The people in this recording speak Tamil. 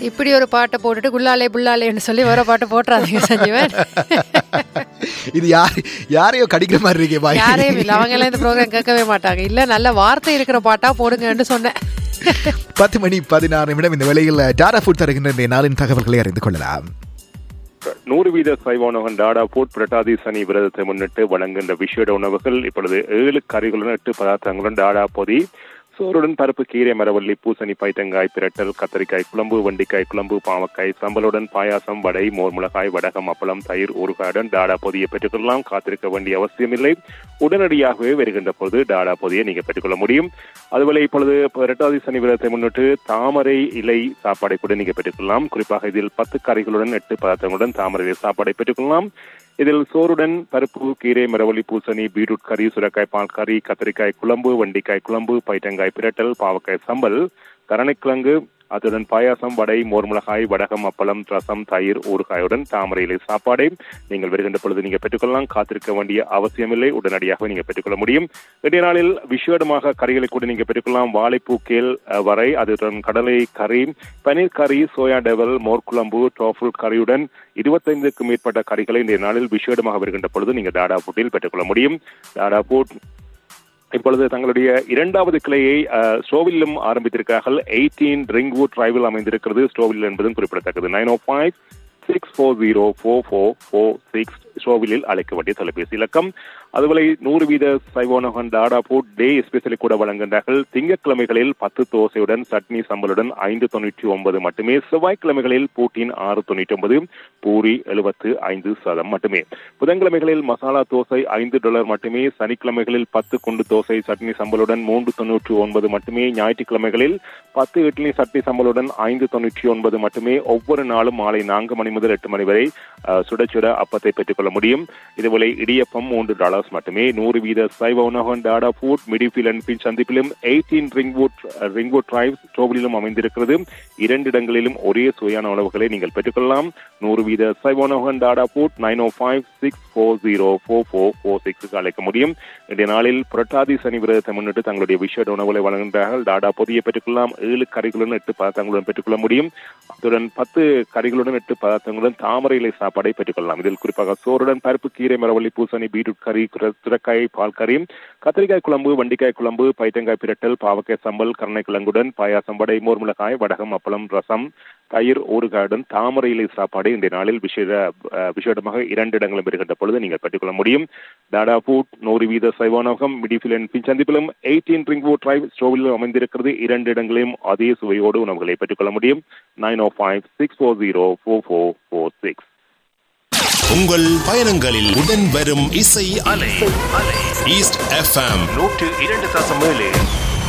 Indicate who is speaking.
Speaker 1: இப்படி ஒரு பாட்டை போட்டுட்டு குல்லாலே புல்லாலேன்னு சொல்லி வர பாட்டை போட்டுறாதீங்க சஞ்சீவன்
Speaker 2: இது யார் யாரையோ கடிக்கிற மாதிரி இருக்கே பாய்
Speaker 1: யாரையும் இல்லை அவங்க எல்லாம் இந்த ப்ரோக்ராம் கேட்கவே மாட்டாங்க இல்ல நல்ல வார்த்தை இருக்கிற பாட்டா போடுங்கன்னு சொன்னேன்
Speaker 2: பத்து மணி பதினாறு நிமிடம் இந்த வேளையில் டாடா ஃபுட் தருகின்ற இந்த நாளின் தகவல்களை அறிந்து கொள்ளலாம்
Speaker 3: நூறு வீத சைவானகன் டாடா போட் பிரட்டாதி சனி விரதத்தை முன்னிட்டு வழங்குகின்ற விஷேட உணவுகள் இப்பொழுது ஏழு கறிகளுடன் எட்டு பதார்த்தங்களுடன் டாடா பொதி சோறுடன் பருப்பு கீரை மரவள்ளி பூசணி பைத்தங்காய் பிரட்டல் கத்தரிக்காய் குழம்பு வண்டிக்காய் குழம்பு பாவக்காய் சம்பலுடன் பாயாசம் வடை மோர் மிளகாய் வடகம் அப்பளம் தயிர் ஊறுகாயுடன் டாடா பொதியை பெற்றுக்கொள்ளலாம் காத்திருக்க வேண்டிய அவசியமில்லை உடனடியாகவே வருகின்ற பொழுது டாடா பொதியை நீங்க பெற்றுக்கொள்ள முடியும் அதுபோல இப்பொழுது இரட்டாதி சனி விரதத்தை முன்னிட்டு தாமரை இலை சாப்பாடை கூட நீங்க பெற்றுக்கொள்ளலாம் குறிப்பாக இதில் பத்து கறிகளுடன் எட்டு பதார்த்தங்களுடன் தாமரை இலை சாப்பாடை பெற்றுக்கொள்ளலாம் இதில் சோறுடன் பருப்பு கீரை மரவள்ளி பூசணி பீட்ரூட் கறி சுரக்காய் பால் கறி கத்திரிக்காய் குழம்பு வண்டிக்காய் குழம்பு பைட்டங்காய் பிரட்டல் பாவக்காய் சம்பல் கரணைக்கிழங்கு அத்துடன் பாயாசம் வடை மோர்மிளகாய் வடகம் அப்பளம் ரசம் தயிர் ஊறுகாயுடன் தாமரை இலை சாப்பாடை நீங்கள் வருகின்ற பொழுது நீங்க பெற்றுக்கொள்ளலாம் காத்திருக்க வேண்டிய அவசியமில்லை உடனடியாக நீங்க பெற்றுக்கொள்ள முடியும் இன்றைய நாளில் விசேடமாக கறிகளை கூட நீங்க பெற்றுக்கொள்ளலாம் வாழைப்பூ கேல் அஹ், வரை அதுடன் கடலை கறி பனீர் கறி சோயா டெவல் மோர்குழம்பு டோஃபுல் கறியுடன் இருபத்தைந்துக்கும் மேற்பட்ட கறிகளை இன்றைய நாளில் விசேடமாக வருகின்ற பொழுது நீங்க டாடா ஃபுட்டில் பெற்றுக்கொள்ள முடியும் டாடா ஃபுட் இப்பொழுது தங்களுடைய இரண்டாவது கிளையை அஹ், ஸ்டோவிலும் ஆரம்பித்திருக்கிறார்கள் எயிட்டீன் ரிங்வுட் டிரைவில் அமைந்திருக்கிறது ஸ்டோவில் என்பதும் குறிப்பிடத்தக்கது நைன் ஓ five six four zero four four four six ஸ்டோவிலில் அழைக்க வேண்டிய தொலைபேசி இலக்கம் அதுபோல நூறு வீத சைவோனகன் டாடா ஃபுட் டே ஸ்பெஷலி கூட வழங்குகின்றார்கள் திங்கட்கிழமைகளில் பத்து தோசையுடன் சட்னி சம்பளுடன் ஐந்து தொண்ணூற்றி ஒன்பது மட்டுமே செவ்வாய்க்கிழமைகளில் பூட்டின் ஆறு தொண்ணூற்றி ஒன்பது பூரி எழுபத்து ஐந்து சதம் மட்டுமே புதன்கிழமைகளில் மசாலா தோசை ஐந்து டாலர் மட்டுமே சனிக்கிழமைகளில் பத்து குண்டு தோசை சட்னி சம்பளுடன் மூன்று தொண்ணூற்றி ஒன்பது மட்டுமே ஞாயிற்றுக்கிழமைகளில் பத்து இட்லி சட்னி சம்பளுடன் ஐந்து தொண்ணூற்றி ஒன்பது மட்டுமே ஒவ்வொரு நாளும் மாலை நான்கு மணி முதல் எட்டு மணி வரை அஹ், சுட சுட அப்பத்தை பெற்றுக்கொள்ள முடியும் இதுபோல இடியப்பம் மூன்று டாலர்ஸ் மட்டுமே நூறு வீத சைவ உணவகம் டாடா ஃபுட் மிடிஃபில் அண்ட் பின் சந்திப்பிலும் எயிட்டீன் ரிங்வுட் ரிங்வுட் டிரைவ் ஸ்டோவிலும் அமைந்திருக்கிறது இரண்டு இடங்களிலும் ஒரே சுவையான உணவுகளை நீங்கள் பெற்றுக்கொள்ளலாம் நூறு வீத சைவ உணவகம் டாடா ஃபுட் நைன் ஓ five six four zero four four four சிக்ஸுக்கு அழைக்க முடியும் இன்றைய நாளில் புரட்டாதி சனி விரதத்தை முன்னிட்டு தங்களுடைய விஷேட உணவுகளை வழங்குகின்றார்கள் டாடா பொதியை பெற்றுக்கொள்ளலாம் ஏழு கறிகளுடன் எட்டு பதார்த்தங்களுடன் பெற்றுக்கொள்ள முடியும் அத்துடன் பத்து கறிகளுடன் எட்டு பதார்த்தங்களுடன் தாமரை இலை சாப்பாடை பெற்றுக்கொள்ளலாம் இதில் குறிப்பாக சோறுடன் பருப்பு கீரை மரவள்ளி பூசணி பீட்ரூட் கறி குர- சுரக்காய் பால் கறி கத்திரிக்காய் குழம்பு வண்டிக்காய் குழம்பு பைத்தங்காய் பிரட்டல் பாவக்காய் சம்பல் கருணைக்கிழங்குடன் பாயாசம் வடை மோர் மிளகாய் வடகம் அப்பளம் ரசம் தயிர் ஊறுகாயுடன் தாமரை இலை சாப்பாடு இந்த நாளில் விசேட அஹ், விசேடமாக இரண்டு இடங்களும் இருக்கின்ற பொழுது நீங்கள் பெற்றுக்கொள்ள முடியும் டாடா ஃபுட் நூறு வீத சைவானகம் மிடிஃபில் அண்ட் பின் சந்திப்பிலும் எயிட்டீன் ரிங்வோ டிரைவ் ஸ்டோவிலும் அமைந்திருக்கிறது இரண்டு இடங்களையும் அதே சுவையோடு உணவுகளை பெற்றுக்கொள்ள முடியும் நைன் ஓ five six four zero four four four six
Speaker 4: உங்கள் பயணங்களில் உடன் வரும் இசை அலை ஈஸ்ட் எஃப்எம்
Speaker 3: நூற்று இரண்டு தசம் ஏழு